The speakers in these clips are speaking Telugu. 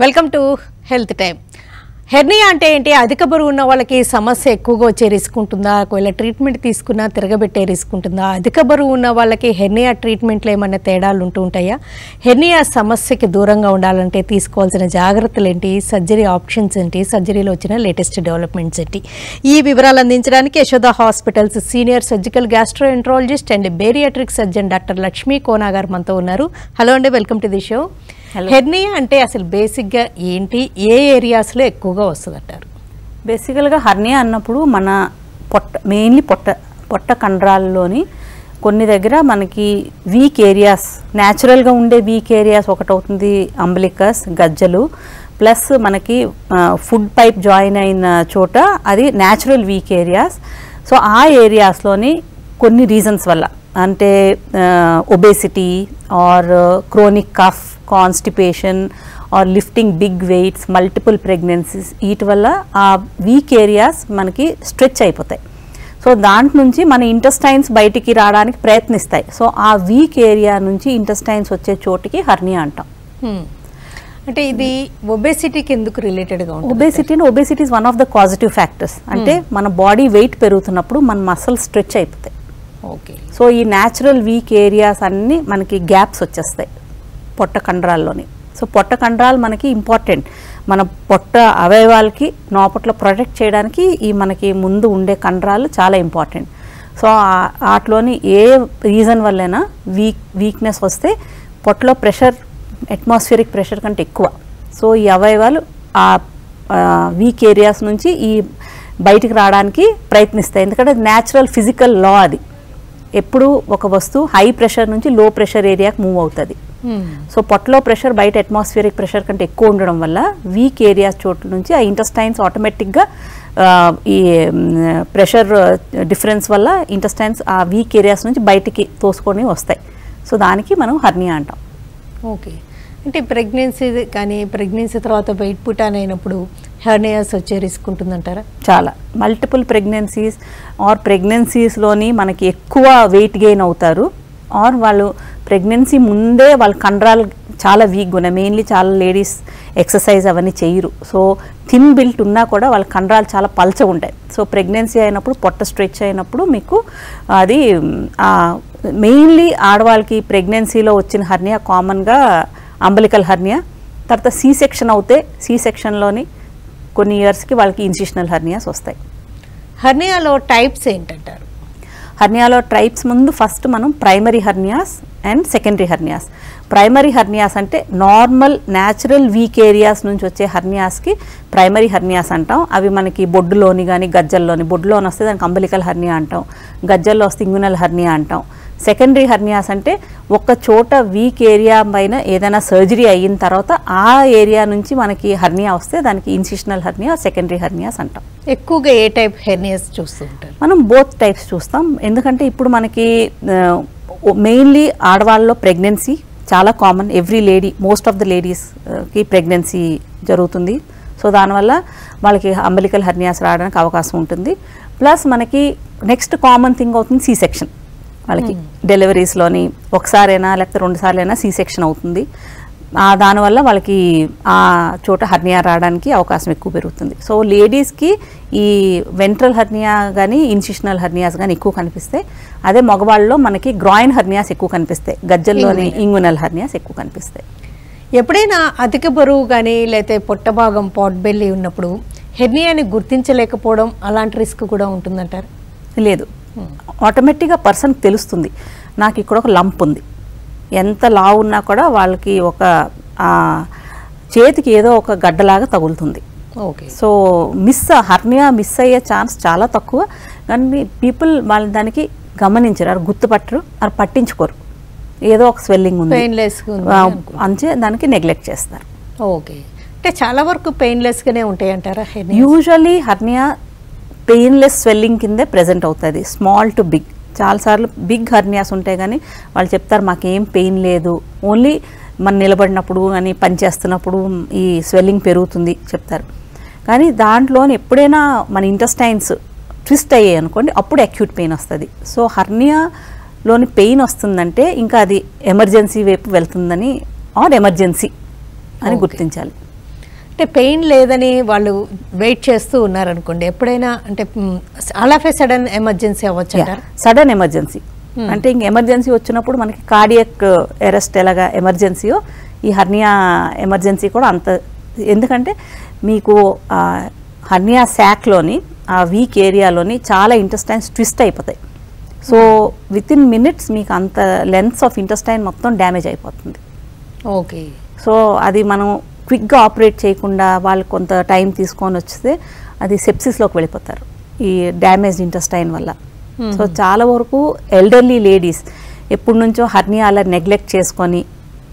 Welcome to health time hernia అంటే ఏంటి అధిక బరువు ఉన్న వాళ్ళకి సమస్య ఎక్కువగా వచ్చే రిస్క్ ఉంటుందా ఒకవేళ ట్రీట్మెంట్ తీసుకున్నా తిరగబెట్టే రిస్క్ ఉంటుందా అధిక బరువు ఉన్న వాళ్ళకి హెర్నియా ట్రీట్మెంట్లో ఏమైనా తేడాలు ఉంటూ ఉంటాయా హెర్నియా సమస్యకి దూరంగా ఉండాలంటే తీసుకోవాల్సిన జాగ్రత్తలు ఏంటి సర్జరీ ఆప్షన్స్ ఏంటి సర్జరీలో వచ్చిన లేటెస్ట్ డెవలప్మెంట్స్ ఏంటి ఈ వివరాలు అందించడానికి Yashoda hospitals senior surgical gastroenterologist and bariatric surgeon doctor Lakshmi Kona గారు మనతో ఉన్నారు హలో అండి welcome to the show hernia అంటే అసలు బేసిక్గా ఏంటి ఏ ఏరియాస్లో ఎక్కువగా వస్తుంది అంటారు బేసికల్గా హర్నియా అన్నప్పుడు మన పొట్ట మెయిన్లీ పొట్ట పొట్ట కండరాల్లోని కొన్ని దగ్గర మనకి వీక్ ఏరియాస్ న్యాచురల్గా ఉండే వీక్ ఏరియాస్ ఒకటవుతుంది అంబలికస్ గజ్జలు ప్లస్ మనకి ఫుడ్ పైప్ జాయిన్ అయిన చోట అది న్యాచురల్ వీక్ ఏరియాస్ సో ఆ ఏరియాస్లోని కొన్ని రీజన్స్ వల్ల అంటే obesity or chronic cough constipation or lifting big weights multiple pregnancies వీటి వల్ల ఆ వీక్ ఏరియాస్ మనకి స్ట్రెచ్ అయిపోతాయి సో దాంట్ నుంచి మన ఇంటెస్టైన్స్ బయటికి రావడానికి ప్రయత్నిస్తాయి సో ఆ వీక్ ఏరియా నుంచి ఇంటెస్టైన్స్ వచ్చే చోటికి హర్నియా అంటాం Hmm. అంటే ఇది ఒబేసిటీకి ఎందుకు రిలేటెడ్గా ఉంటుంది obesity obesity is one of the positive factors అంటే మన బాడీ వెయిట్ పెరుగుతున్నప్పుడు మన మసల్ స్ట్రెచ్ అయిపోతాయి ఓకే సో ఈ న్యాచురల్ వీక్ ఏరియాస్ అన్నీ మనకి గ్యాప్స్ వచ్చేస్తాయి పొట్ట కండరాల్లోని సో పొట్ట కండరాలు మనకి ఇంపార్టెంట్ మన పొట్ట అవయవాలకి లోపట్లో ప్రొటెక్ట్ చేయడానికి ఈ మనకి ముందు ఉండే కండరాలు చాలా ఇంపార్టెంట్ సో ఆ- వాటిలోని ఏ రీజన్ వల్లైనా వీక్ వీక్నెస్ వస్తే పొట్టలో ప్రెషర్ అట్మాస్ఫియరిక్ ప్రెషర్ కంటే ఎక్కువ సో ఈ అవయవాలు ఆ వీక్ ఏరియాస్ నుంచి ఈ బయటికి రావడానికి ప్రయత్నిస్తాయి ఎందుకంటే న్యాచురల్ ఫిజికల్ లా అది ఎప్పుడు ఒక వస్తువు హై ప్రెషర్ నుంచి లో ప్రెషర్ ఏరియాకి మూవ్ అవుతుంది సో పొట్టలో ప్రెషర్ బయట అట్మాస్ఫియరిక్ ప్రెషర్ కంటే ఎక్కువ ఉండడం వల్ల వీక్ ఏరియాస్ చోట్ల నుంచి ఆ ఇంటెస్టైన్స్ ఆటోమేటిక్గా ఈ ప్రెషర్ డిఫరెన్స్ వల్ల ఇంటెస్టైన్స్ ఆ వీక్ ఏరియాస్ నుంచి బయటికి తోసుకొని వస్తాయి సో దానికి మనం హర్నియా అంటాం ఓకే అంటే ప్రెగ్నెన్సీ కానీ ప్రెగ్నెన్సీ తర్వాత వెయిట్ పుటాన్ అయినప్పుడు హెర్నియాస్ వచ్చే రిస్క్ ఉంటుందంటారా చాలా మల్టిపుల్ ప్రెగ్నెన్సీస్ ఆర్ ప్రెగ్నెన్సీస్లోని మనకి ఎక్కువ వెయిట్ గెయిన్ అవుతారు ఆర్ వాళ్ళు ప్రెగ్నెన్సీ ముందే వాళ్ళ కండరాలు చాలా వీక్గా ఉన్నాయి మెయిన్లీ చాలా లేడీస్ ఎక్సర్సైజ్ అవన్నీ చేయరు సో థిన్ బిల్ట్ ఉన్నా కూడా వాళ్ళ కండరాలు చాలా పల్చగా ఉంటాయి సో ప్రెగ్నెన్సీ అయినప్పుడు పొట్ట స్ట్రెచ్ అయినప్పుడు మీకు అది మెయిన్లీ ఆడవాళ్ళకి ప్రెగ్నెన్సీలో వచ్చిన హర్నియా కామన్గా అంబలికల్ హర్నియా తర్వాత సి సెక్షన్ అవుతే సి సెక్షన్లోని కొన్ని ఇయర్స్కి వాళ్ళకి ఇన్సిషనల్ హర్నియాస్ వస్తాయి హర్నియాలో టైప్స్ ఏంటంటారు హర్నియాలో ట్రైప్స్ ముందు ఫస్ట్ మనం primary hernias and secondary hernias primary hernias అంటే నార్మల్ న్యాచురల్ వీక్ ఏరియాస్ నుంచి వచ్చే హర్నియాస్కి ప్రైమరీ హర్నియాస్ అంటాం అవి మనకి బొడ్డులోని కానీ గజ్జల్లోని బొడ్డులోని వస్తే దానికి అంబలికల్ హర్నియా అంటాం గజ్జల్లో వస్తే ఇంగునల్ హర్నియా అంటాం సెకండరీ హర్నియాస్ అంటే ఒక చోట వీక్ ఏరియా పైన ఏదైనా సర్జరీ అయిన తర్వాత ఆ ఏరియా నుంచి మనకి హర్నియా వస్తే దానికి ఇన్సిషనల్ హర్నియా సెకండరీ హర్నియాస్ అంటాం ఎక్కువగా ఏ టైప్ హెర్నియాస్ చూస్తూ ఉంటారు మనం బోత్ టైప్స్ చూస్తాం ఎందుకంటే ఇప్పుడు మనకి మెయిన్లీ ఆడవాళ్ళలో ప్రెగ్నెన్సీ చాలా common every lady most of the లేడీస్కి ప్రెగ్నెన్సీ జరుగుతుంది సో దానివల్ల వాళ్ళకి అంబలికల్ హర్నియాస్ రావడానికి అవకాశం ఉంటుంది ప్లస్ మనకి నెక్స్ట్ కామన్ థింగ్ అవుతుంది సి సెక్షన్ వాళ్ళకి డెలివరీస్లోని ఒకసారైనా లేకపోతే రెండు సార్లైనా సి సెక్షన్ అవుతుంది ఆ దానివల్ల వాళ్ళకి ఆ చోట హర్నియా రావడానికి అవకాశం ఎక్కువ పెరుగుతుంది సో లేడీస్కి ఈ వెంట్రల్ హర్నియా కానీ ఇన్సిషనల్ హర్నియాస్ కానీ ఎక్కువ కనిపిస్తాయి అదే మగవాళ్ళలో మనకి గ్రాయిన్ హర్నియాస్ ఎక్కువ కనిపిస్తాయి గజ్జల్లోని ఇంగునల్ హర్నియాస్ ఎక్కువ కనిపిస్తాయి ఎప్పుడైనా అధిక బరువు కానీ లేకపోతే పొట్ట భాగం పాట్ బెల్లి ఉన్నప్పుడు హెర్నియాని గుర్తించలేకపోవడం అలాంటి రిస్క్ కూడా ఉంటుందంటారు లేదు ఆటోమేటిక్గా పర్సన్ తెలుస్తుంది నాకు ఇక్కడ ఒక లంప్ ఉంది ఎంత లావు ఉన్నా కూడా వాళ్ళకి ఒక ఆ, చేతికి ఏదో ఒక గడ్డలాగా తగులుతుంది okay so miss hernia miss అయ్యే ఛాన్స్ చాలా తక్కువ కానీ పీపుల్ వాళ్ళ దానికి గమనించరు అది గుర్తుపట్టరు అది పట్టించుకోరు ఏదో ఒక స్వెల్లింగ్ ఉంది పెయిన్లెస్ ఆ, అంతే దానికి నెగ్లెక్ట్ చేస్తారు ఓకే అంటే చాలా వరకు పెయిన్లెస్ గానే ఉంటాయి అంటారా hernia usually hernia painless swelling కిందే ప్రెజెంట్ అవుతుంది స్మాల్ టు బిగ్ చాలాసార్లు బిగ్ హర్నియాస్ ఉంటాయి కానీ వాళ్ళు చెప్తారు మాకేం పెయిన్ లేదు ఓన్లీ మనం నిలబడినప్పుడు కానీ పని చేస్తున్నప్పుడు ఈ స్వెల్లింగ్ పెరుగుతుంది చెప్తారు కానీ దాంట్లోని ఎప్పుడైనా మన ఇంటెస్టైన్స్ ట్విస్ట్ అయ్యాయి అనుకోండి అప్పుడు అక్యూట్ పెయిన్ వస్తుంది సో హర్నియాలోని పెయిన్ వస్తుందంటే ఇంకా అది ఎమర్జెన్సీ వైపు వెళ్తుందని ఆర్ ఎమర్జెన్సీ అని Okay. గుర్తించాలి అంటే పెయిన్ లేదని వాళ్ళు వెయిట్ చేస్తూ ఉన్నారనుకోండి ఎప్పుడైనా అంటే all of a sudden emergency అవ్వచ్చు అంటారు సడన్ ఎమర్జెన్సీ అంటే ఇంక ఎమర్జెన్సీ వచ్చినప్పుడు మనకి కార్డియక్ అరెస్ట్ ఎలాగా ఎమర్జెన్సీయో ఈ హర్నియా ఎమర్జెన్సీ కూడా అంత ఎందుకంటే మీకు ఆ హర్నియా శాక్లోని ఆ వీక్ ఏరియాలోని చాలా ఇంటెస్టైన్స్ ట్విస్ట్ అయిపోతాయి సో విత్ ఇన్ మినిట్స్ మీకు అంత లెన్స్ ఆఫ్ ఇంటెస్టైన్ మొత్తం డ్యామేజ్ అయిపోతుంది ఓకే సో అది మనం క్విక్గా ఆపరేట్ చేయకుండా వాళ్ళు కొంత టైం తీసుకొని వస్తే అది సెప్సిస్లోకి వెళ్ళిపోతారు ఈ డ్యామేజ్ ఇంటెస్టైన్ వల్ల సో చాలా వరకు ఎల్డర్లీ లేడీస్ ఎప్పటి నుంచో హర్నియా అలా నెగ్లెక్ట్ చేసుకొని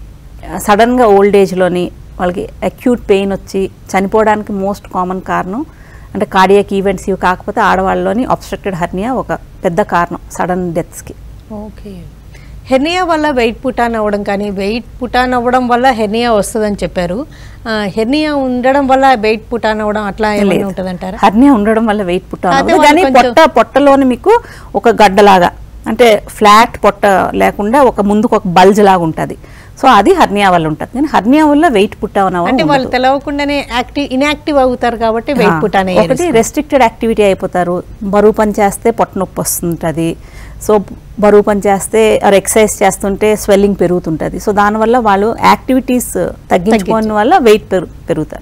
సడన్గా ఓల్డ్ ఏజ్లోని వాళ్ళకి అక్యూట్ పెయిన్ వచ్చి చనిపోవడానికి మోస్ట్ కామన్ కారణం అంటే కార్డియాక్ ఈవెంట్స్ ఇవి కాకపోతే ఆడవాళ్ళలోని అబ్స్ట్రక్టెడ్ హర్నియా ఒక పెద్ద కారణం సడన్ డెత్స్కి ఓకే హెర్నియా వల్ల వెయిట్ పుటాన్ అవ్వడం కానీ వెయిట్ పుటాన్ అవ్వడం వల్ల హెర్నియా వస్తుందని చెప్పారు ఆ, హెర్నియా ఉండడం వల్ల వెయిట్ పుటాన్ అవ్వడం అట్లా ఏమైనా ఉంటుందంటారా హర్నియా ఉండడం వల్ల వెయిట్ పుట్ట అదే అవ్వదు. వాళ్ళు కానీ కొంచెం- పొట్ట పొట్టలోని మీకు ఒక గడ్డలాగా అంటే ఫ్లాట్ పొట్ట లేకుండా ఒక ముందుకు ఒక బల్జ్ లాగా ఉంటుంది సో అది హర్నియా వల్ల ఉంటుంది కానీ హర్నియా వల్ల వెయిట్ పుట్టావన అంటే వాళ్ళు తెలవకుండానే యాక్టివ్ ఇన్యాక్టివ్ అవుతారు కాబట్టి వెయిట్ పుటాన్ ఒకటి రెస్ట్రిక్టెడ్ యాక్టివిటీ అయిపోతారు బరువు పని చేస్తే పొట్ట నొప్పి వస్తుంటుంది సో బరువు పని చేస్తే ఆర్ ఎక్సర్సైజ్ చేస్తుంటే స్వెల్లింగ్ పెరుగుతుంటుంది సో దానివల్ల వాళ్ళు యాక్టివిటీస్ తగ్గించుకోవడం వల్ల వెయిట్ పెరు పెరుగుతారు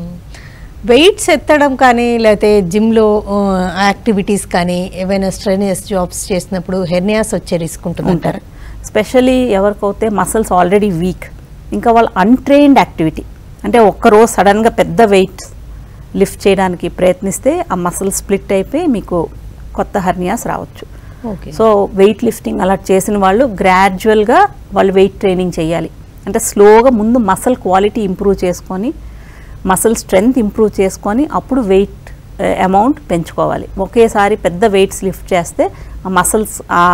వెయిట్స్ ఎత్తడం కానీ లేకపోతే జిమ్లో యాక్టివిటీస్ కానీ ఏవైనా స్ట్రెనియస్ జాబ్స్ చేసినప్పుడు హెర్నియాస్ వచ్చే రిస్క్ ఉంటుందంటారా స్పెషలీ ఎవరికైతే మసిల్స్ ఆల్రెడీ వీక్ ఇంకా వాళ్ళ అన్ట్రైన్డ్ యాక్టివిటీ అంటే ఒక్కరోజు సడన్గా పెద్ద వెయిట్ లిఫ్ట్ చేయడానికి ప్రయత్నిస్తే ఆ మసిల్ స్ప్లిట్ అయిపోయి మీకు కొత్త హర్నియాస్ రావచ్చు ఓకే సో వెయిట్ లిఫ్టింగ్ అలా చేసిన వాళ్ళు గ్రాడ్యువల్గా వాళ్ళు వెయిట్ ట్రైనింగ్ చేయాలి అంటే స్లోగా ముందు మసిల్ క్వాలిటీ ఇంప్రూవ్ చేసుకొని మసిల్ స్ట్రెంగ్త్ ఇంప్రూవ్ చేసుకొని అప్పుడు వెయిట్ అమౌంట్ పెంచుకోవాలి ఒకేసారి పెద్ద వెయిట్స్ లిఫ్ట్ చేస్తే ఆ మసిల్స్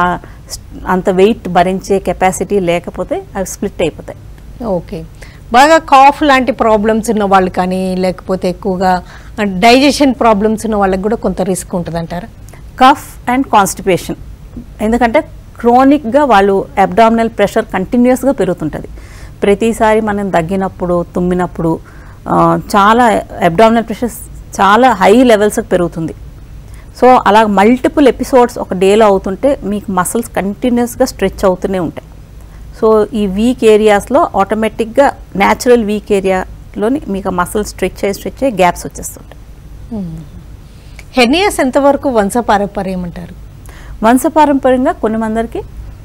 అంత వెయిట్ భరించే కెపాసిటీ లేకపోతే అవి స్ప్లిట్ అయిపోతాయి ఓకే బాగా కాఫ్ లాంటి ప్రాబ్లమ్స్ ఉన్న వాళ్ళు కానీ లేకపోతే ఎక్కువగా డైజెషన్ ప్రాబ్లమ్స్ ఉన్న వాళ్ళకి కూడా కొంత రిస్క్ ఉంటుందంటారా కఫ్ అండ్ కాన్స్టిపేషన్ ఎందుకంటే క్రోనిక్గా వాళ్ళు అబ్డామినల్ ప్రెషర్ కంటిన్యూస్గా పెరుగుతుంటుంది ప్రతిసారి మనం దగ్గినప్పుడు తుమ్మినప్పుడు ఆ, చాలా అబ్డామినల్ ప్రెషర్ చాలా హై లెవెల్స్కి పెరుగుతుంది సో అలా మల్టిపుల్ ఎపిసోడ్స్ ఒక డేలో అవుతుంటే మీకు మసిల్స్ కంటిన్యూస్గా స్ట్రెచ్ అవుతూనే ఉంటాయి సో ఈ వీక్ ఏరియాస్లో ఆటోమేటిక్గా న్యాచురల్ వీక్ ఏరియాలోని మీకు మసిల్ స్ట్రెచ్ అయ్యి స్ట్రెచ్ అయ్యి గ్యాప్స్ వచ్చేస్తుంటాయి హెర్నియాస్ ఎంతవరకు వంశపారంపర్యం అంటారు వంశపారంపర్యంగా కొన్ని మందికి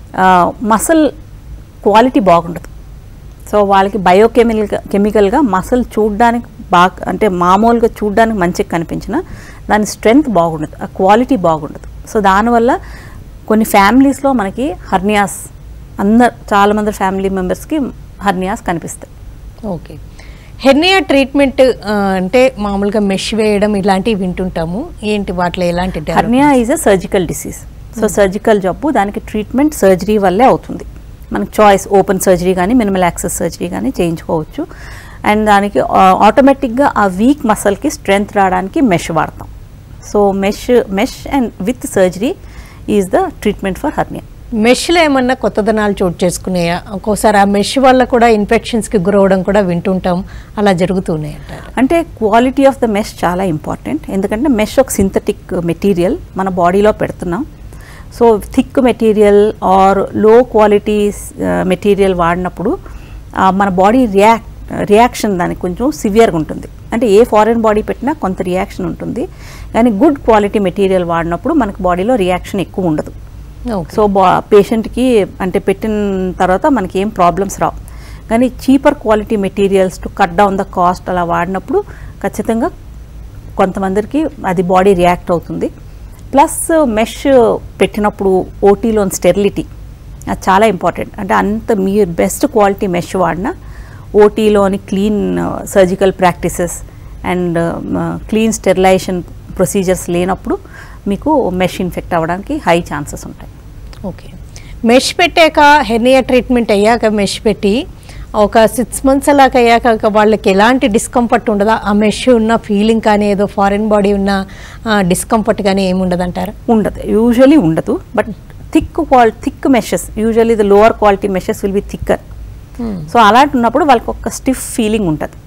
మసల్ క్వాలిటీ బాగుండదు సో వాళ్ళకి బయోకెమికల్గా కెమికల్గా మసల్ చూడడానికి బాగా అంటే మామూలుగా చూడడానికి మంచిగా కనిపించిన దాని స్ట్రెంగ్త్ బాగుండదు ఆ క్వాలిటీ బాగుండదు సో దానివల్ల కొన్ని ఫ్యామిలీస్లో మనకి హర్నియాస్ అందరు చాలామంది ఫ్యామిలీ మెంబర్స్కి హర్నియాస్ కనిపిస్తాయి ఓకే హెర్నియా ట్రీట్మెంట్ ఆ, అంటే మామూలుగా మెష్ వేయడం ఇలాంటివి వింటుంటాము ఏంటి వాటిలో ఎలాంటి development? Hernia is a surgical disease so surgical జబ్బు దానికి ట్రీట్మెంట్ సర్జరీ వల్లే అవుతుంది మనకి చాయిస్ ఓపెన్ సర్జరీ కానీ మినిమల్ యాక్సెస్ సర్జరీ కానీ చేయించుకోవచ్చు అండ్ దానికి ఆటోమేటిక్గా ఆ వీక్ మసల్కి స్ట్రెంగ్త్ రావడానికి మెష్ వాడతాం so mesh mesh and with surgery is the treatment for hernia మెష్లో ఏమన్నా కొత్తదనాలు చోటు చేసుకున్నాయా ఒక్కోసారి ఆ మెష్ వల్ల కూడా ఇన్ఫెక్షన్స్కి గురవడం కూడా వింటుంటాం అలా జరుగుతున్నాయి అంటారు అంటే క్వాలిటీ ఆఫ్ ద మెష్ చాలా ఇంపార్టెంట్ ఎందుకంటే మెష్ ఒక సింథటిక్ మెటీరియల్ మన బాడీలో పెడుతున్నాం so thick material or low quality material వాడినప్పుడు ఆ, మన బాడీ రియాక్ట్ రియాక్షన్ దానికి కొంచెం సివియర్గా ఉంటుంది అంటే ఏ ఫారెన్ బాడీ పెట్టినా కొంత రియాక్షన్ ఉంటుంది కానీ గుడ్ క్వాలిటీ మెటీరియల్ వాడినప్పుడు మనకి బాడీలో రియాక్షన్ ఎక్కువ ఉండదు ఓకే సో బా పేషెంట్కి అంటే పెట్టిన తర్వాత మనకి ఏం ప్రాబ్లమ్స్ రావు కానీ cheaper quality materials to cut down the cost అలా వాడినప్పుడు ఖచ్చితంగా కొంతమందికి అది బాడీ రియాక్ట్ అవుతుంది ప్లస్ మెష్ పెట్టినప్పుడు ఓటీలోని స్టెరిలిటీ అది చాలా ఇంపార్టెంట్ అంటే అంత మీరు బెస్ట్ క్వాలిటీ మెష్ వాడినా ఓటీలోని clean surgical practices and clean sterilization procedures లేనప్పుడు మీకు మెష్ ఇన్ఫెక్ట్ అవ్వడానికి హై ఛాన్సెస్ ఉంటాయి ఓకే మెష్ పెట్టాక హెర్నియా ట్రీట్మెంట్ అయ్యాక మెష్ పెట్టి ఒక సిక్స్ మంత్స్ అలాగ అయ్యాక ఇక వాళ్ళకి ఎలాంటి డిస్కంఫర్ట్ ఉండదా ఆ మెష్ ఉన్న ఫీలింగ్ కానీ ఏదో ఫారిన్ బాడీ ఉన్న డిస్కంఫర్ట్ కానీ ఏమి ఉండదంటారా ఉండదు యూజువలీ ఉండదు but thick qual thick meshes usually the lower quality meshes will be thicker so అలాంటి ఉన్నప్పుడు వాళ్ళకి ఒక స్టిఫ్ ఫీలింగ్ ఉంటుంది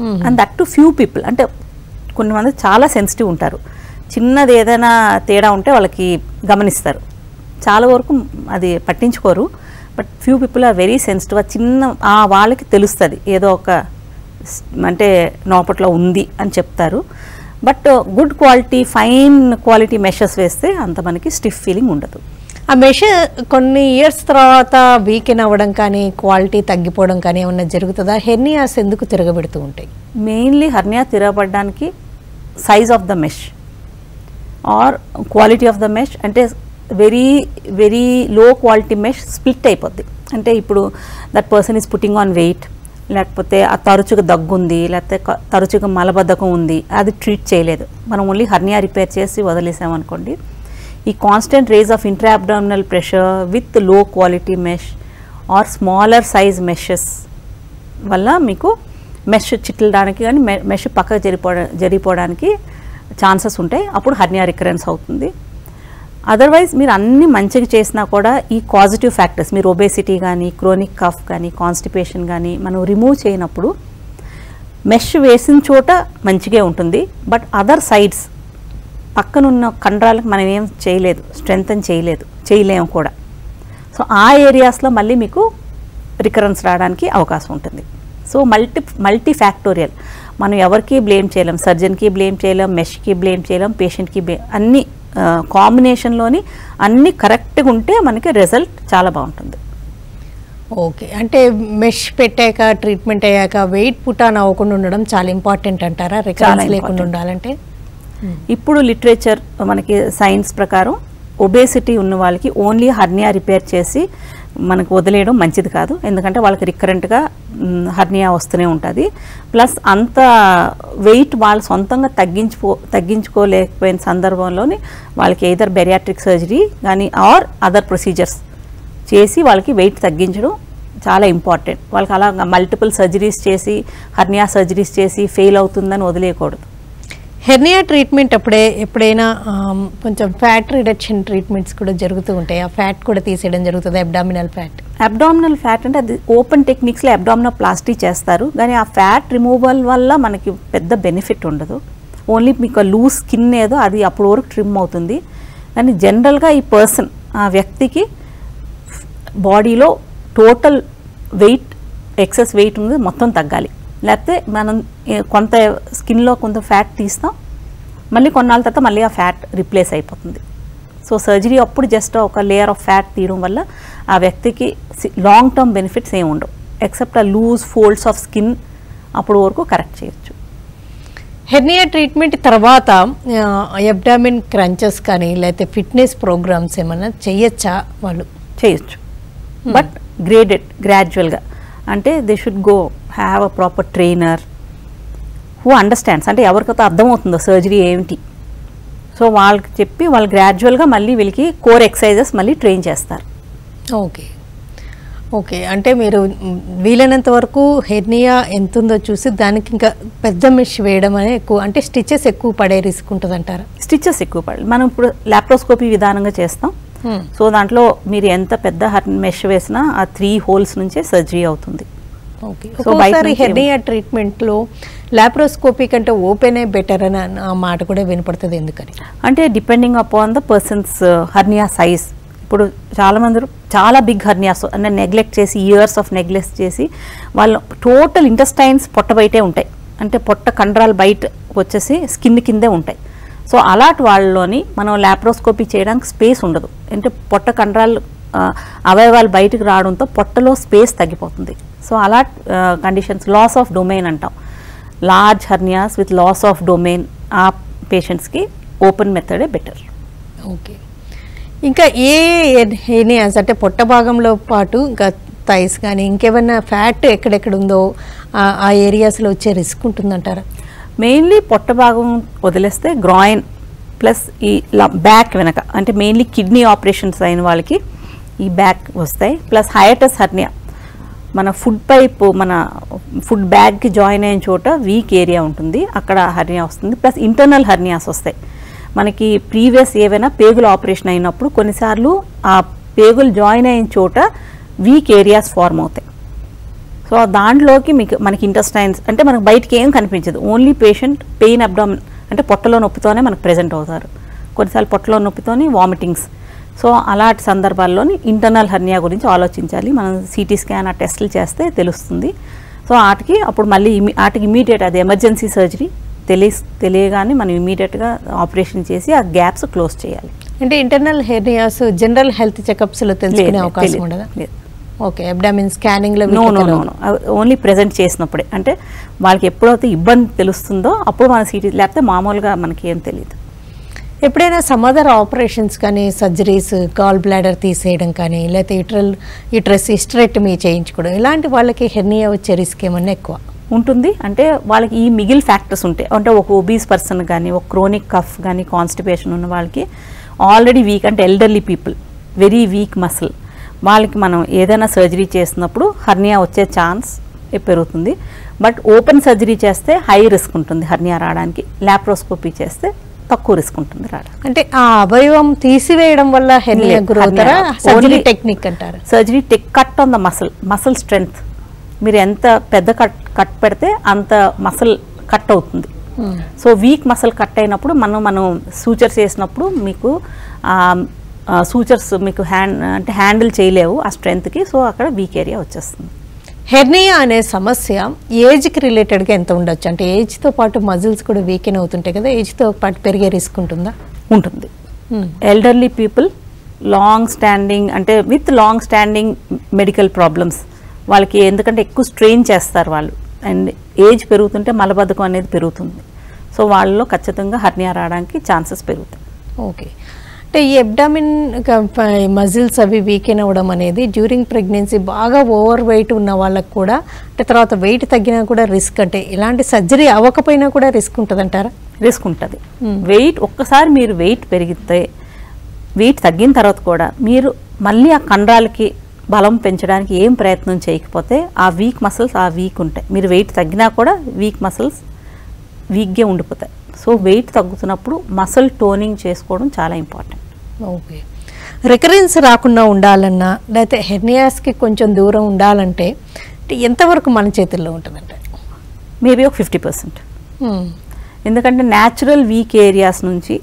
and that to few people అంటే కొంతమంది చాలా సెన్సిటివ్ ఉంటారు చిన్నది ఏదైనా తేడా ఉంటే వాళ్ళకి గమనిస్తారు చాలా వరకు అది పట్టించుకోరు but few people are very sensitive ఆ చిన్న ఆ వాళ్ళకి తెలుస్తుంది ఏదో ఒక స్- అంటే నోపట్లో ఉంది అని చెప్తారు but good quality fine quality meshes వేస్తే అంత మనకి స్టిఫ్ ఫీలింగ్ ఉండదు ఆ మెష్ కొన్ని ఇయర్స్ తర్వాత వీకెన్ అవ్వడం కానీ క్వాలిటీ తగ్గిపోవడం కానీ ఏమన్నా జరుగుతుందా హెర్నియాస్ ఎందుకు తిరగబెడుతూ ఉంటాయి మెయిన్లీ హర్నియా తిరగబడడానికి size of the mesh or quality of the mesh అంటే very very low quality mesh split అయిపోద్ది అంటే ఇప్పుడు that person is putting on weight లేకపోతే ఆ తరచుగా దగ్గు ఉంది లేకపోతే క- తరచుగా మలబద్ధకం ఉంది అది ట్రీట్ చేయలేదు మనం ఓన్లీ హర్నియా రిపేర్ చేసి వదిలేసామనుకోండి ఈ constant raise of intraabdominal pressure with low quality mesh or smaller size meshes వల్ల మీకు మెష్ చిట్లడానికి కానీ మెష్ పక్కకు జరిపోవడ జరిగిపోవడానికి ఛాన్సెస్ ఉంటాయి అప్పుడు హర్నియా రికరెన్స్ అవుతుంది అదర్వైజ్ మీరు అన్ని మంచిగా చేసినా కూడా ఈ పాజిటివ్ ఫ్యాక్టర్స్ మీరు ఒబేసిటీ కానీ క్రోనిక్ కఫ్ కానీ కాన్స్టిపేషన్ కానీ మనం రిమూవ్ చేయనప్పుడు మెష్ వేసిన చోట మంచిగా ఉంటుంది బట్ అదర్ సైడ్స్ పక్కనున్న కండరాలకు మనం ఏం చేయలేదు స్ట్రెంగ్తన్ చేయలేదు చేయలేము కూడా సో ఆ ఏరియాస్లో మళ్ళీ మీకు రికరెన్స్ రావడానికి అవకాశం ఉంటుంది సో మల్టీ మల్టీ ఫ్యాక్టోరియల్ మనం ఎవరికి బ్లేమ్ చేయలేం సర్జన్కి బ్లేమ్ చేయలేం మెష్కి బ్లేమ్ చేయలేం పేషెంట్కి బ్లే అన్ని కాంబినేషన్లోని అన్ని కరెక్ట్గా ఉంటే మనకి రిజల్ట్ చాలా బాగుంటుంది ఓకే అంటే మెష్ పెట్టాక ట్రీట్మెంట్ అయ్యాక వెయిట్ పుటాన్ అవ్వకుండా ఉండడం చాలా ఇంపార్టెంట్ అంటారా రికరెన్స్ లేకుండా important. ఉండాలంటే ఇప్పుడు లిటరేచర్ మనకి సైన్స్ ప్రకారం ఒబేసిటీ ఉన్న వాళ్ళకి ఓన్లీ హర్నియా రిపేర్ చేసి మనకు వదిలేయడం మంచిది కాదు ఎందుకంటే వాళ్ళకి రికరెంట్గా హర్నియా వస్తూనే ఉంటుంది ప్లస్ అంత వెయిట్ వాళ్ళు సొంతంగా తగ్గించుకో తగ్గించుకోలేకపోయిన సందర్భంలోని వాళ్ళకి ఏదర్ బెరియాట్రిక్ సర్జరీ కానీ ఆర్ అదర్ ప్రొసీజర్స్ చేసి వాళ్ళకి వెయిట్ తగ్గించడం చాలా ఇంపార్టెంట్ వాళ్ళకి అలా మల్టిపుల్ సర్జరీస్ చేసి హర్నియా సర్జరీస్ చేసి ఫెయిల్ అవుతుందని వదిలేయకూడదు హెర్నియా ట్రీట్మెంట్ అప్పుడే ఎప్పుడైనా ఆమ్, కొంచెం ఫ్యాట్ రిడక్షన్ ట్రీట్మెంట్స్ కూడా జరుగుతూ ఉంటాయి ఆ ఫ్యాట్ కూడా తీసేయడం జరుగుతుంది అబ్డామినల్ ఫ్యాట్ అబ్డామినల్ ఫ్యాట్ అంటే అది ఓపెన్ టెక్నిక్స్లో అబ్డామినల్ ప్లాస్టీ చేస్తారు కానీ ఆ ఫ్యాట్ రిమూవల్ వల్ల మనకి పెద్ద బెనిఫిట్ ఉండదు ఓన్లీ మీకు లూజ్ స్కిన్ ఏదో అది అప్పటి వరకు ట్రిమ్ అవుతుంది కానీ జనరల్గా ఈ పర్సన్ ఆ వ్యక్తికి బాడీలో టోటల్ వెయిట్ ఎక్సెస్ వెయిట్ ఉంది మొత్తం తగ్గాలి లేకపోతే మనం ఏ- కొంత స్కిన్లో కొంత ఫ్యాట్ తీస్తాం మళ్ళీ కొన్నాళ్ళ తర్వాత మళ్ళీ ఆ ఫ్యాట్ రిప్లేస్ అయిపోతుంది సో సర్జరీ అప్పుడు జస్ట్ ఒక లేయర్ ఆఫ్ ఫ్యాట్ తీయడం వల్ల ఆ వ్యక్తికి లాంగ్ టర్మ్ బెనిఫిట్స్ ఏమి ఉండవు ఎక్సెప్ట్ ఆ లూజ్ ఫోల్డ్స్ ఆఫ్ స్కిన్ అప్పుడు వరకు కరెక్ట్ చేయొచ్చు హెర్నియా ట్రీట్మెంట్ తర్వాత అబ్డామిన్ క్రంచెస్ కానీ లేకపోతే ఫిట్నెస్ ప్రోగ్రామ్స్ ఏమైనా చేయొచ్చా వాళ్ళు చేయొచ్చు బట్ గ్రేడెడ్ గ్రాడ్యువల్గా అంటే they should go have a proper trainer who understands అంటే ఎవరికైతే అర్థమవుతుందో సర్జరీ ఏమిటి సో వాళ్ళకి చెప్పి వాళ్ళు గ్రాడ్యువల్గా మళ్ళీ వీళ్ళకి కోర్ ఎక్సర్సైజెస్ మళ్ళీ ట్రైన్ చేస్తారు ఓకే ఓకే అంటే మీరు మ్, వీలైనంత వరకు హెర్నియా ఎంత ఉందో చూసి దానికి ఇంకా పెద్ద మెష్ వేయడం అనే ఎక్కువ అంటే స్టిచెస్ ఎక్కువ పడే రిస్క్ ఉంటుంది అంటారా స్టిచెస్ ఎక్కువ పడాలి మనం ఇప్పుడు లాప్రోస్కోపీ విధానంగా చేస్తాం సో దాంట్లో మీరు ఎంత పెద్ద మెష్ వేసినా ఆ త్రీ హోల్స్ నుంచే సర్జరీ అవుతుంది ఓకే So, బయట ఒక్కోసారి నుంచి హెర్నియా ట్రీట్మెంట్లో లాప్రోస్కోపీ కంటే ఓపెనే బెటర్ అని అన్న- ఆ మాట కూడా వినపడుతుంది ఎందుకని అంటే depending upon the persons hernia size ఇప్పుడు చాలా మంది చాలా బిగ్ హర్నియాస్ అంటే నెగ్లెక్ట్ చేసి ఇయర్స్ ఆఫ్ నెగ్లెక్ట్ చేసి వాళ్ళు టోటల్ ఇంటెస్టైన్స్ పొట్ట బయటే ఉంటాయి అంటే పొట్ట కండరాలు బయట వచ్చేసి స్కిన్ కిందే ఉంటాయి సో అలాంటి వాళ్ళలోని మనం లాప్రోస్కోపీ చేయడానికి స్పేస్ ఉండదు అంటే పొట్ట కండరాలు ఆ, అవయవాలు బయటకు రావడంతో పొట్టలో స్పేస్ తగ్గిపోతుంది సో అలా కండిషన్స్ లాస్ ఆఫ్ డొమైన్ అంటాం large hernias with loss of domain ఆ పేషెంట్స్కి ఓపెన్ మెథడే బెటర్ ఓకే ఇంకా ఏ హెర్నియాస్ అంటే పొట్ట భాగంలో పాటు ఇంకా థైస్ కానీ ఇంకేమైనా ఫ్యాట్ ఎక్కడెక్కడ ఉందో ఆ- ఆ ఏరియాస్లో వచ్చే రిస్క్ ఉంటుందంటారా మెయిన్లీ పొట్ట భాగం వదిలేస్తే గ్రాయిన్ ప్లస్ ఈ బ్యాక్ వెనక అంటే మెయిన్లీ కిడ్నీ ఆపరేషన్స్ అయిన వాళ్ళకి ఈ బ్యాక్ వస్తాయి ప్లస్ హయటస్ హర్నియా మన ఫుడ్ పైప్ మన ఫుడ్ బ్యాగ్కి జాయిన్ అయిన చోట వీక్ ఏరియా ఉంటుంది అక్కడ హర్నియా వస్తుంది ప్లస్ ఇంటర్నల్ హర్నియాస్ వస్తాయి మనకి ప్రీవియస్ ఏవైనా పేగుల ఆపరేషన్ అయినప్పుడు కొన్నిసార్లు ఆ పేగులు జాయిన్ అయిన చోట వీక్ ఏరియాస్ ఫార్మ్ అవుతాయి సో దాంట్లోకి మీకు మనకి ఇంటెస్టైన్స్ అంటే మనకు బయటికి ఏం కనిపించదు ఓన్లీ పేషెంట్ పెయిన్ అబ్డామిన్ అంటే పొట్టలో నొప్పితోనే మనకు ప్రెజెంట్ అవుతారు కొన్నిసార్లు పొట్టలో నొప్పితోని వామిటింగ్స్ సో అలాంటి సందర్భాల్లోని ఇంటర్నల్ హర్నియా గురించి ఆలోచించాలి మనం సిటీ స్కాన్ ఆ టెస్టులు చేస్తే తెలుస్తుంది సో వాటికి అప్పుడు మళ్ళీ ఇమి వాటికి ఇమీడియట్ అది ఎమర్జెన్సీ సర్జరీ తెలియ తెలియగానే మనం ఇమీడియట్గా ఆపరేషన్ చేసి ఆ గ్యాప్స్ క్లోజ్ చేయాలి అంటే internal hernias general health checkups లో తెలుసుకునే లేదు, అవకాశం తెలియదు, ఉండదా లేదు. ఓకే అబ్డామిన్ స్కానింగ్ లో నో వీటికి నో నో తెలవదు. నో ఓన్లీ ప్రెజెంట్ చేసినప్పుడే అంటే వాళ్ళకి ఎప్పుడైతే ఇబ్బంది తెలుస్తుందో అప్పుడు మన సిటీ లేకపోతే మామూలుగా మనకి ఏం తెలియదు ఎప్పుడైనా సమాధార ఆపరేషన్స్ కానీ సర్జరీస్ గాల్ బ్లాడర్ తీసేయడం కానీ లేకపోతే ఇట్రల్ ఇట్రస్ ఇస్ట్రెక్టమీ చేయించుకోవడం ఇలాంటి వాళ్ళకి హెర్నియా వచ్చే రిస్క్ ఏమన్నా ఎక్కువ ఉంటుంది అంటే వాళ్ళకి ఈ మిగిల్ ఫ్యాక్టర్స్ ఉంటాయి అంటే ఒక ఒబీస్ పర్సన్ కానీ ఒక క్రోనిక్ కఫ్ కానీ కాన్స్టిపేషన్ ఉన్న వాళ్ళకి ఆల్రెడీ వీక్ అంటే elderly people very weak muscle వాళ్ళకి మనం ఏదైనా సర్జరీ చేసినప్పుడు హర్నియా వచ్చే ఛాన్స్ పెరుగుతుంది బట్ ఓపెన్ సర్జరీ చేస్తే హై రిస్క్ ఉంటుంది హర్నియా రావడానికి ల్యాప్రోస్కోపీ చేస్తే తక్కువ రిస్క్ ఉంటుంది రావడానికి అంటే ఆ అవయవం తీసివేయడం వల్ల హెర్నియా లేదు, గురవుతారా hernia. సర్జరీ Only- టెక్నిక్ అంటారు surgery tech cut on the muscle muscle strength మీరు ఎంత పెద్ద కట్ కట్ పెడితే అంత మసిల్ కట్ అవుతుంది సో వీక్ మసిల్ కట్ అయినప్పుడు మనం మనం సూచర్స్ వేసినప్పుడు మీకు సూచర్స్ మీకు హ్యాండ్ అంటే హ్యాండిల్ చేయలేవు ఆ స్ట్రెంగ్త్కి సో అక్కడ వీక్ ఏరియా వచ్చేస్తుంది హెర్నియా అనే సమస్య ఏజ్కి రిలేటెడ్గా ఎంత ఉండొచ్చు అంటే ఏజ్తో పాటు మజిల్స్ కూడా వీకెన్ అవుతుంటాయి కదా ఏజ్తో పాటు పెరిగే రిస్క్ ఉంటుందా ఉంటుంది ఎల్డర్లీ పీపుల్ లాంగ్ స్టాండింగ్ అంటే with long standing medical problems వాళ్ళకి ఎందుకంటే ఎక్కువ స్ట్రెయిన్ చేస్తారు వాళ్ళు అండ్ ఏజ్ పెరుగుతుంటే మలబద్ధకం అనేది పెరుగుతుంది సో వాళ్ళలో ఖచ్చితంగా హర్నియా రావడానికి ఛాన్సెస్ పెరుగుతాయి ఓకే అంటే ఈ ఎబ్డామిన్ మజిల్స్ అవి వీకెన్ అవ్వడం అనేది డ్యూరింగ్ ప్రెగ్నెన్సీ బాగా ఓవర్ వెయిట్ ఉన్న వాళ్ళకి కూడా అంటే తర్వాత వెయిట్ తగ్గినా కూడా రిస్క్ అంటే ఇలాంటి సర్జరీ అవ్వకపోయినా కూడా రిస్క్ ఉంటుందంటారా రిస్క్ ఉంటుంది వెయిట్ ఒక్కసారి మీరు వెయిట్ పెరిగితే వెయిట్ తగ్గిన తర్వాత కూడా మీరు మళ్ళీ ఆ కండరాలకి బలం పెంచడానికి ఏం ప్రయత్నం చేయకపోతే ఆ వీక్ మసిల్స్ ఆ వీక్ ఉంటాయి మీరు వెయిట్ తగ్గినా కూడా వీక్ మసిల్స్ వీక్గా ఉండిపోతాయి సో వెయిట్ తగ్గుతున్నప్పుడు మసిల్ టోనింగ్ చేసుకోవడం చాలా ఇంపార్టెంట్ ఓకే రికరెన్స్ రాకుండా ఉండాలన్నా లేకపోతే హెర్నియాస్కి కొంచెం దూరం ఉండాలంటే అంటే ఎంతవరకు మన చేతుల్లో ఉంటుందంటే మేబీ ఒక ఫిఫ్టీ పర్సెంట్ ఎందుకంటే న్యాచురల్ వీక్ ఏరియాస్ నుంచి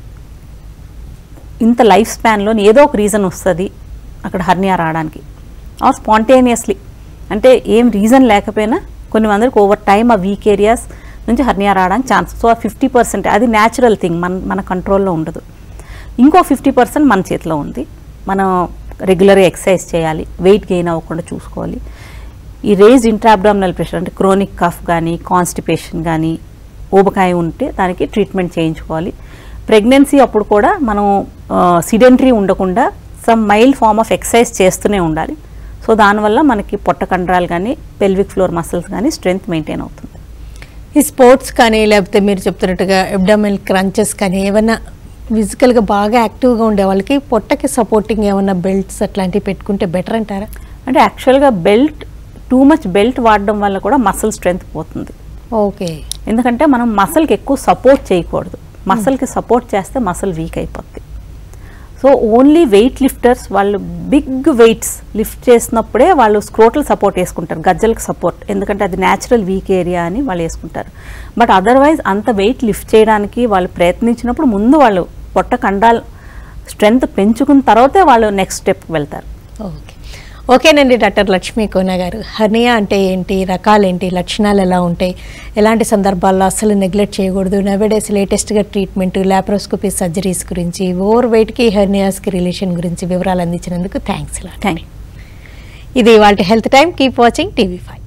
ఇంత లైఫ్ స్పాన్లో ఏదో ఒక రీజన్ వస్తుంది అక్కడ హర్నియా రావడానికి ఆర్ స్పాంటేనియస్లీ అంటే ఏం రీజన్ లేకపోయినా కొన్ని మందికి ఓవర్ టైమ్ ఆ వీక్ ఏరియాస్ నుంచి హర్నియా రావడానికి ఛాన్స్ సో ఆ ఫిఫ్టీ పర్సెంట్ అది న్యాచురల్ థింగ్ మన మన కంట్రోల్లో ఉండదు ఇంకో ఫిఫ్టీ పర్సెంట్ మన చేతిలో ఉంది మనం రెగ్యులర్గా ఎక్సర్సైజ్ చేయాలి వెయిట్ గెయిన్ అవ్వకుండా చూసుకోవాలి ఈ రేజ్ ఇంట్రాబ్డామినల్ ప్రెషర్ అంటే క్రోనిక్ కఫ్ కానీ కాన్స్టిపేషన్ కానీ ఊబకాయ ఉంటే దానికి ట్రీట్మెంట్ చేయించుకోవాలి ప్రెగ్నెన్సీ అప్పుడు కూడా మనం సిడెంటరీ ఉండకుండా some mild form of exercise చేస్తూనే ఉండాలి సో దానివల్ల మనకి పొట్ట కండరాలు కానీ పెల్విక్ ఫ్లోర్ మసిల్స్ కానీ స్ట్రెంగ్త్ మెయింటైన్ అవుతుంది ఈ స్పోర్ట్స్ కానీ లేకపోతే మీరు చెప్తున్నట్టుగా ఎబ్డామిల్ క్రంచెస్ కానీ ఏమైనా ఫిజికల్గా బాగా యాక్టివ్గా ఉండే వాళ్ళకి పొట్టకి సపోర్టింగ్ ఏమైనా బెల్ట్స్ అట్లాంటివి పెట్టుకుంటే బెటర్ అంటారా అంటే యాక్చువల్గా బెల్ట్ టూ మచ్ బెల్ట్ వాడడం వల్ల కూడా మసిల్ స్ట్రెంగ్త్ పోతుంది ఓకే ఎందుకంటే మనం మసల్కి ఎక్కువ సపోర్ట్ చేయకూడదు మసల్కి సపోర్ట్ చేస్తే మసల్ వీక్ అయిపోద్ది సో ఓన్లీ వెయిట్ లిఫ్టర్స్ వాళ్ళు బిగ్ వెయిట్స్ లిఫ్ట్ చేసినప్పుడే వాళ్ళు స్క్రోటల్ సపోర్ట్ వేసుకుంటారు గజ్జలకు సపోర్ట్ ఎందుకంటే అది న్యాచురల్ వీక్ ఏరియా అని వాళ్ళు వేసుకుంటారు బట్ అదర్వైజ్ అంత వెయిట్ లిఫ్ట్ చేయడానికి వాళ్ళు ప్రయత్నించినప్పుడు ముందు వాళ్ళు పొట్ట కండాలు స్ట్రెంగ్త్ పెంచుకున్న తర్వాతే వాళ్ళు నెక్స్ట్ స్టెప్కి వెళ్తారు ఓకే ఓకేనండి డాక్టర్ లక్ష్మీ కోన గారు హర్నియా అంటే ఏంటి రకాలేంటి లక్షణాలు ఎలా ఉంటాయి ఎలాంటి సందర్భాల్లో అసలు నెగ్లెక్ట్ చేయకూడదు నవేడేస్ లేటెస్ట్గా ట్రీట్మెంట్ ల్యాప్రోస్కోపీ సర్జరీస్ గురించి ఓవర్ వెయిట్కి హెర్నియాస్కి రిలేషన్ గురించి వివరాలు అందించినందుకు థ్యాంక్స్ థ్యాంక్ యూ ఇది వాళ్ళ health time keep watching TV five